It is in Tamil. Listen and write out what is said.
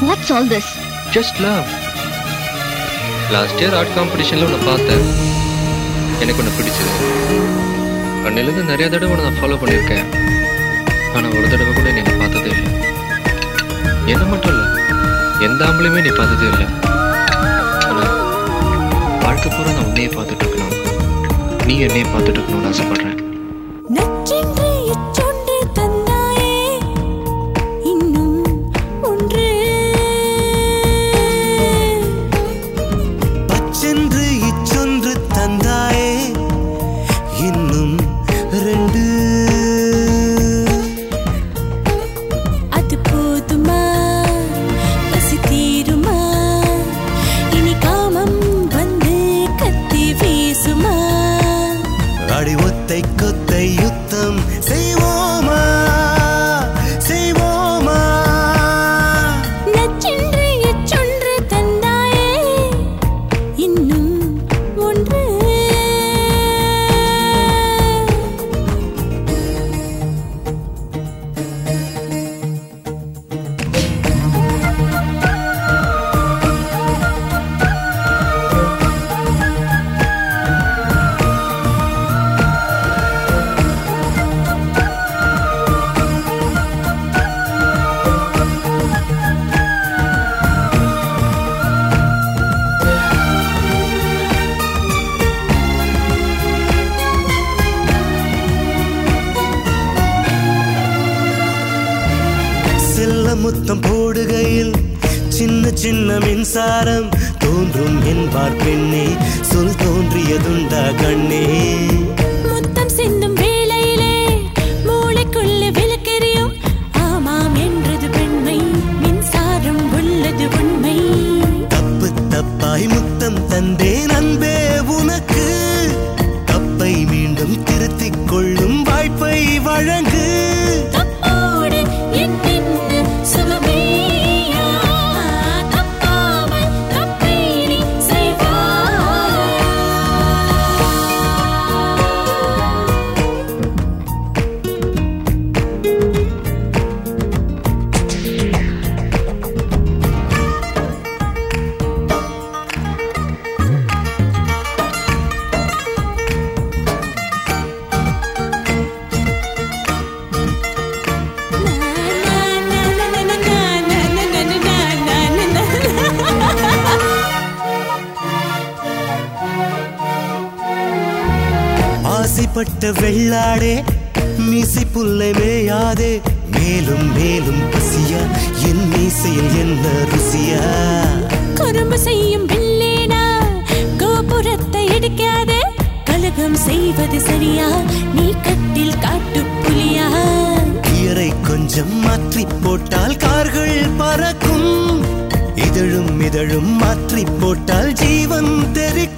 watts all this just love last year art காம்படிஷனில் உன்னை பார்த்தேன் எனக்கு உன்னை பிடிச்சது அன்னிலேருந்து நிறைய தடவை உன்னை நான் ஃபாலோ பண்ணியிருக்கேன் ஆனால் ஒரு தடவை கூட நீ என்னை பார்த்ததே இல்லை என்ன மட்டும் இல்லை எந்த ஆம்பளையுமே நீ பார்த்ததே இல்லை ஆனால் வாழ்க்கை பூரா நான் உன்னையே பார்த்துட்டு இருக்கணும் நீ என்னையே பார்த்துட்டு இருக்கணும்னு ஆசைப்பட்றேன் நச்சென்று எச்சொன்று தந்தாயே இன்னும் ஒன்று பச்சென்று இச்சொன்று தந்தாயே இன்னும் ரெண்டு அது போதுமா பசி தீருமா இனி காமம் வந்து கத்தி வீசுமா அடி ஒத்தை கொத்தை யுத்தம் செய்வோமா செய்வோமா நச்சென்று எச்சொன்று தந்தாயே இன்னும் ஒன்று செல்ல முத்தம் போடுகையில் சின்ன சின்ன மின்சாரம் தோன்றும் என்பார் பெண்ணே சொல் தோன்றியதுண்டா கண்ணே முத்தம் சிந்தும் வேளையிலே மூளைக்குள்ளே விளக்கெரியும் ஆமாம் என்றது பெண்மை மின்சாரம் உள்ளது உண்மை தப்பு தப்பாய் முத்தம் தந்தேன் அன்பே உனக்கு தப்பை மீண்டும் திருத்திக் கொள்ளும் வாய்ப்பை வழங்கு தப்போடு என்னென்ன சுகமேயா தப்பாமல் தப்பை நீ செய்வாய் ஆசைப்பட்ட வெள்ளாடே மீசை புல்லை மேயாதே மேலும் மேலும் பசியா என் மீசையில் என்ன ருசியா குறும்பு செய்யும் பில்லேனா கோபுரத்தை இடிக்காதே கலகம் செய்வது சரியா நீ கட்டில் காட்டு புலியா கியரை கொஞ்சம் மாற்றி போட்டால் கார்கள் பறக்கும் இதழும் இதழும் மாற்றி போட்டால் ஜீவன் தெரிக்கும்